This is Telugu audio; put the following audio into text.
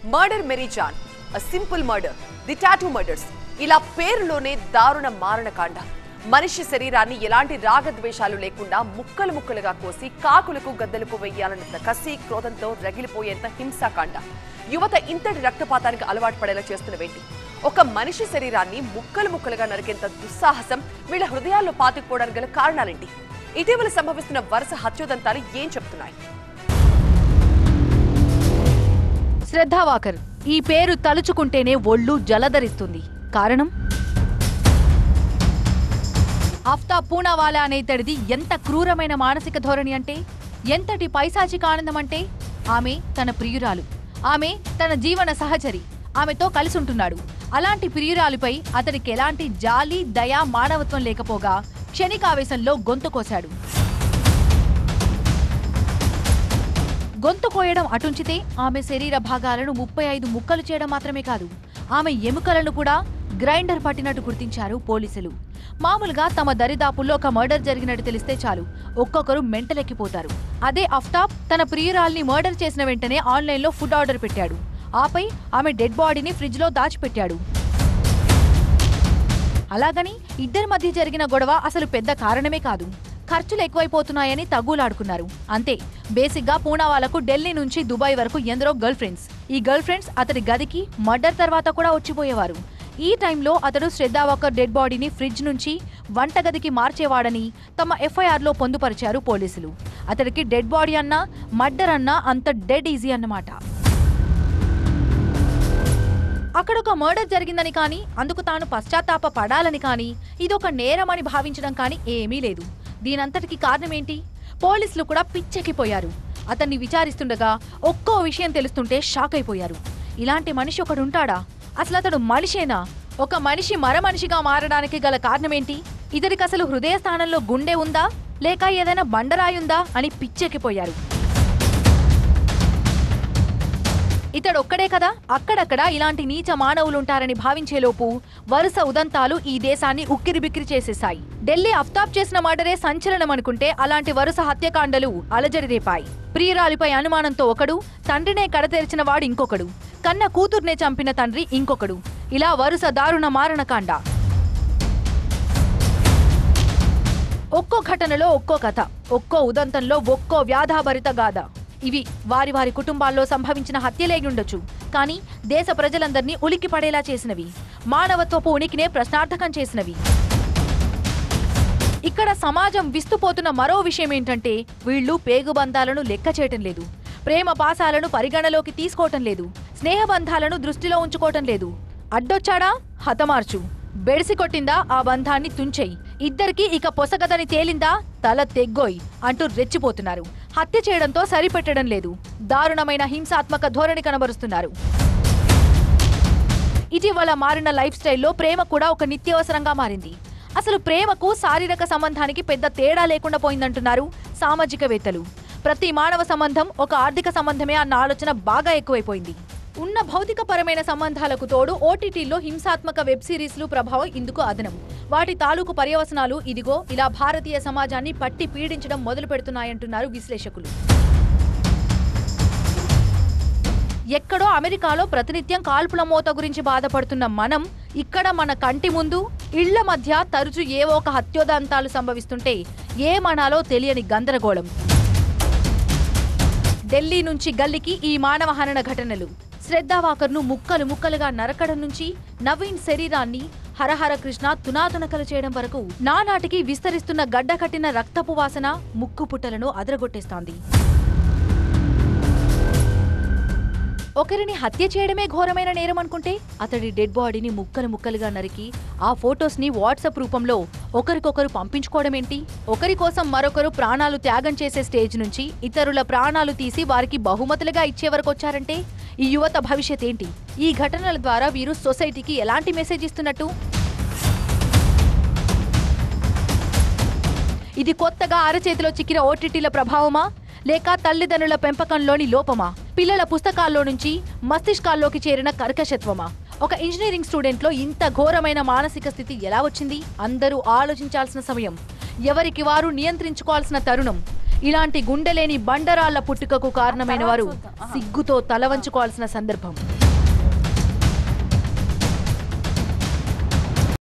murder Mary Jane a simple murder the tattoo murders ఇలా పేరులోనే దారుణ మారణకాండ మనిషి శరీరాన్ని ఎలాంటి రాగద్వేషాలు లేకుండా ముక్కలు ముక్కలుగా కోసి కాకులకు గద్దలకు వెయ్యాలన్నంత కసి క్రోధంతో రగిలిపోయేంత హింసాకాండ యువత ఇంతటి రక్తపాతానికి అలవాటు పడేలా చేస్తున్నవేంటి ఒక మనిషి శరీరాన్ని ముక్కలు ముక్కలుగా నరికేంత దుస్సాహసం వీళ్ళ హృదయాల్లో పాతుకుపోవడానికి గల కారణాలేంటి ఇటీవల సంభవిస్తున్న వరుస హత్యోదంతాలు ఏం చెప్తున్నాయి శ్రద్ధావాకర్ ఈ పేరు తలుచుకుంటేనే ఒళ్ళు జలధరిస్తుంది కారణం ఆఫ్తా పూనావాలా అనే ఇతడిది ఎంత క్రూరమైన మానసిక ధోరణి అంటే ఎంతటి పైశాచిక ఆనందం అంటే ఆమె తన ప్రియురాలు ఆమె తన జీవన సహచరి ఆమెతో కలిసి ఉంటున్నాడు అలాంటి ప్రియురాలిపై అతడికి ఎలాంటి జాలి దయ మానవత్వం లేకపోగా క్షణికావేశంలో గొంతు కోశాడు గొంతు కోయడం అటుంచితే ఆమె శరీర భాగాలను ముప్పై ఐదు ముక్కలు చేయడం మాత్రమే కాదు ఆమె ఎముకలను కూడా గ్రైండర్ పట్టినట్టు గుర్తించారు పోలీసులు మామూలుగా తమ దరిదాపుల్లో ఒక మర్డర్ జరిగినట్టు తెలిస్తే చాలు ఒక్కొక్కరు మెంటలెక్కిపోతారు అదే అఫ్తాబ్ తన ప్రియురాల్ని మర్డర్ చేసిన వెంటనే ఆన్లైన్లో ఫుడ్ ఆర్డర్ పెట్టాడు ఆపై ఆమె డెడ్ బాడీని ఫ్రిడ్జ్లో దాచిపెట్టాడు అలాగని ఇద్దరి మధ్య జరిగిన గొడవ అసలు పెద్ద కారణమే కాదు ఖర్చులు ఎక్కువైపోతున్నాయని తగులాడుకున్నారు అంతే బేసిక్గా పూనావాలకు ఢిల్లీ నుంచి దుబాయ్ వరకు ఎందరో గర్ల్ ఫ్రెండ్స్ ఈ గర్ల్ ఫ్రెండ్స్ అతడి గదికి మర్డర్ తర్వాత కూడా వచ్చిపోయేవారు ఈ టైంలో అతడు శ్రద్ధావాకర్ డెడ్ బాడీని ఫ్రిడ్జ్ నుంచి వంటగదికి మార్చేవాడని తమ ఎఫ్ఐఆర్లో పొందుపరిచారు పోలీసులు అతడికి డెడ్ బాడీ అన్నా మర్డర్ అన్నా అంత డెడ్ ఈజీ అన్నమాట అక్కడ ఒక మర్డర్ జరిగిందని కానీ అందుకు తాను పశ్చాత్తాప పడాలని కానీ ఇదొక నేరమని భావించడం కానీ ఏమీ లేదు దీనంతటికి కారణమేంటి పోలీసులు కూడా పిచ్చెక్కిపోయారు అతన్ని విచారిస్తుండగా ఒక్కో విషయం తెలుస్తుంటే షాక్ అయిపోయారు ఇలాంటి మనిషి ఒకడుంటాడా అసలు అతడు మనిషేనా ఒక మనిషి మర మనిషిగా మారడానికి గల కారణమేంటి ఇతడికి అసలు హృదయ స్థానంలో గుండె ఉందా లేక ఏదైనా బండరాయుందా అని పిచ్చెక్కిపోయారు ఇతడు ఒక్కడే కదా అక్కడక్కడ ఇలాంటి నీచ మానవులుంటారని భావించేలోపు వరుస ఉదంతాలు ఈ దేశాన్ని ఉక్కిరిబిక్కిరి చేసేశాయి ఢిల్లీ అఫ్తాబ్ చేసిన మర్డరే సంచలనం అనుకుంటే అలాంటి వరుస హత్యకాండలు అలజడి రేపాయి ప్రియురాలిపై అనుమానంతో ఒకడు తండ్రినే కడతెరిచిన వాడు ఇంకొకడు కన్న కూతుర్నే చంపిన తండ్రి ఇంకొకడు ఇలా వరుస దారుణ మారణకాండ ఒక్కో ఘటనలో ఒక్కో కథ ఒక్కో ఉదంతంలో ఒక్కో వ్యాధాభరిత గాథ ఇవి వారి వారి కుటుంబాల్లో సంభవించిన హత్యలే ఉండొచ్చు కానీ దేశ ప్రజలందరినీ ఉలిక్కి పడేలా చేసినవి మానవత్వపు ఉనికినే ప్రశ్నార్థకం చేసినవి ఇక్కడ సమాజం విస్తుపోతున్న మరో విషయం ఏంటంటే వీళ్ళు పేగుబంధాలను లెక్క చేయటం లేదు ప్రేమ పాసాలను పరిగణలోకి తీసుకోవటం లేదు స్నేహబంధాలను దృష్టిలో ఉంచుకోవటం లేదు అడ్డొచ్చాడా హతమార్చు బెడిసి కొట్టిందా ఆ బంధాన్ని తుంచెయ్ ఇద్దరికి ఇక పొసగదని తేలిందా తల తెగ్గోయ్ అంటూ రెచ్చిపోతున్నారు హత్య చేయడంతో సరిపెట్టడం లేదు దారుణమైన హింసాత్మక ధోరణి కనబరుస్తున్నారు ఇటీవల మారిన లైఫ్ స్టైల్లో ప్రేమ కూడా ఒక నిత్యావసరంగా మారింది అసలు ప్రేమకు శారీరక సంబంధానికి పెద్ద తేడా లేకుండా పోయిందంటున్నారు సామాజికవేత్తలు ప్రతి మానవ సంబంధం ఒక ఆర్థిక సంబంధమే అన్న ఆలోచన బాగా ఎక్కువైపోయింది ఉన్న భౌతికపరమైన సంబంధాలకు తోడు ఓటీటీలో హింసాత్మక వెబ్ సిరీస్లు ప్రభావం ఇందుకు అదనం వాటి తాలూకు పర్యవసనాలు ఇదిగో ఇలా భారతీయ సమాజాన్ని పట్టి పీడించడం మొదలు పెడుతున్నాయంటున్నారు విశ్లేషకులు ఎక్కడో అమెరికాలో ప్రతినిత్యం కాల్పుల మోత గురించి బాధపడుతున్న మనం ఇక్కడ మన కంటి ముందు ఇళ్ల మధ్య తరచు ఏవో ఒక హత్యోదంతాలు సంభవిస్తుంటే ఏమనాలో తెలియని గందరగోళం ఢిల్లీ నుంచి గల్లీకి ఈ మానవ హనన ఘటనలు శ్రద్ధావాకర్ను ముక్కలు ముక్కలుగా నరకడం నుంచి నవీన్ శరీరాన్ని హరహర కృష్ణ తునాతునకలు చేయడం వరకు నానాటికి విస్తరిస్తున్న గడ్డ కట్టిన రక్తపు వాసన ముక్కు పుట్టలను అదరగొట్టేస్తోంది ఒకరిని హత్య చేయడమే ఘోరమైన నేరం అనుకుంటే అతడి డెడ్ బాడీని ముక్కలు ముక్కలుగా నరికి ఆ ఫోటోస్ ని వాట్సాప్ రూపంలో ఒకరికొకరు పంపించుకోవడం ఏంటి ఒకరి కోసం మరొకరు ప్రాణాలు త్యాగం చేసే స్టేజ్ నుంచి ఇతరుల ప్రాణాలు తీసి వారికి బహుమతులుగా ఇచ్చే వరకు వచ్చారంటే ఈ యువత భవిష్యత్ ఏంటి ఈ ఘటనల ద్వారా వీరు సొసైటీకి ఎలాంటి మెసేజ్ ఇస్తున్నట్టు ఇది కొత్తగా అరచేతిలో చిక్కిన ఓటీటీల ప్రభావమా లేక తల్లిదండ్రుల పెంపకంలోని లోపమా పిల్లల పుస్తకాల్లో నుంచి మస్తిష్కాల్లోకి చేరిన కర్కశత్వమా ఒక ఇంజనీరింగ్ స్టూడెంట్లో ఇంత ఘోరమైన మానసిక స్థితి ఎలా వచ్చింది అందరూ ఆలోచించాల్సిన సమయం ఎవరికి వారు నియంత్రించుకోవాల్సిన తరుణం ఇలాంటి గుండెలేని బండరాళ్ల పుట్టుకకు కారణమైన వారు సిగ్గుతో తల వంచుకోవాల్సిన సందర్భం